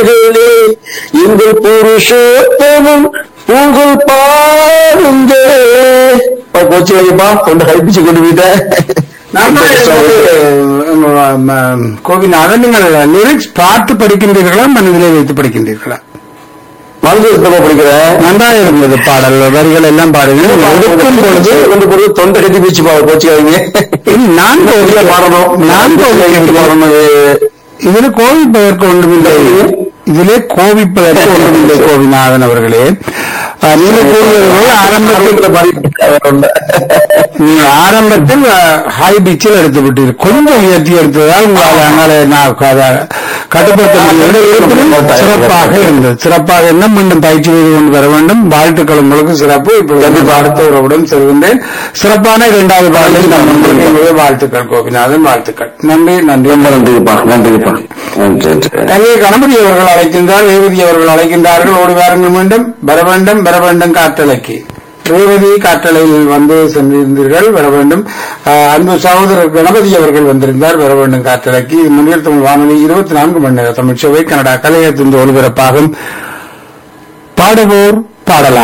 மகளே எங்கள் புருஷோத்தமும் உங்கள் பாருங்க கொச்சி வைப்பா கொண்டு கழிப்பிச்சு கொண்டு போயிட்டேன் கோவிநாதன் நீங்கள் லிரிக்ஸ் பார்த்து படிக்கின்றீர்களா மனதிலே வைத்து படிக்கின்றீர்களா மனசு சுத்தமா படிக்கிறேன் நன்றாக இருந்தது பாடல் வரிகள் எல்லாம் பாடுங்கள் எடுக்கும் பொழுது கொண்டு போய் தொண்டை கட்டி போச்சு பாவம் கோச்சிக்காதீங்க நான் வெளியில பாடணும் நான் நான் பாடணும் இதுல கோவிப்பதற்கு ஒன்றுமில்லை இதிலே கோவிப்பதற்கு ஒன்றுமில்லை கோவிநாதன் அவர்களே அஹ், நீங்கள் கூறுவது போல ஆரம்பத்தில் நீங்க ஆரம்பத்தில் ஹை பிச்சில் எடுத்து விட்டீர்கள் கொஞ்சம் உயர்த்தி எடுத்ததால் உங்களால் அங்கால நான் க- கட்டுப்படுத்த முடியவில்லை இருப்பினும் சிறப்பாக இருந்தது சிறப்பாக இருந்தால் மீண்டும் பயிற்சி செய்து கொண்டு வர வேண்டும் வாழ்த்துக்கள் உங்களுக்கு சிறப்பு இப்பொழுது கண்டிப்பாக அடுத்த உறவுடன் செல்கின்றேன் சிறப்பான இரண்டாவது பாடலை நான் உங்களுக்கு வாழ்த்துக்கள் கோபிநாதன் வாழ்த்துக்கள் நன்றி நன்றி ரொம்ப நன்றிப்பா நன்றிப்பா நன்றி நன்றி தங்கே கணபதி அவர்கள் அழைக்கின்றார் ரேவதி அவர்கள் அழைக்கின்றார்கள் ஓடி வாருங்கள் மீண்டும் வர வேண்டும் வர வேண்டும் காற்றலைக்கு ரேவதி காற்றலையில் வந்து சென்றிருந்தீர்கள் வர வேண்டும் அஹ், அன்பு சகோதரர் கணபதி அவர்கள் வந்திருந்தார் வர வேண்டும் காற்றலைக்கு இது முன்னில் தமிழ் வானொலி இருபத்தி நான்கு மணி நேர தமிழ் சேவை கனடா கலையத்தின் ஒலிபரப்பாகும் பாடுவோர் பாடலாம்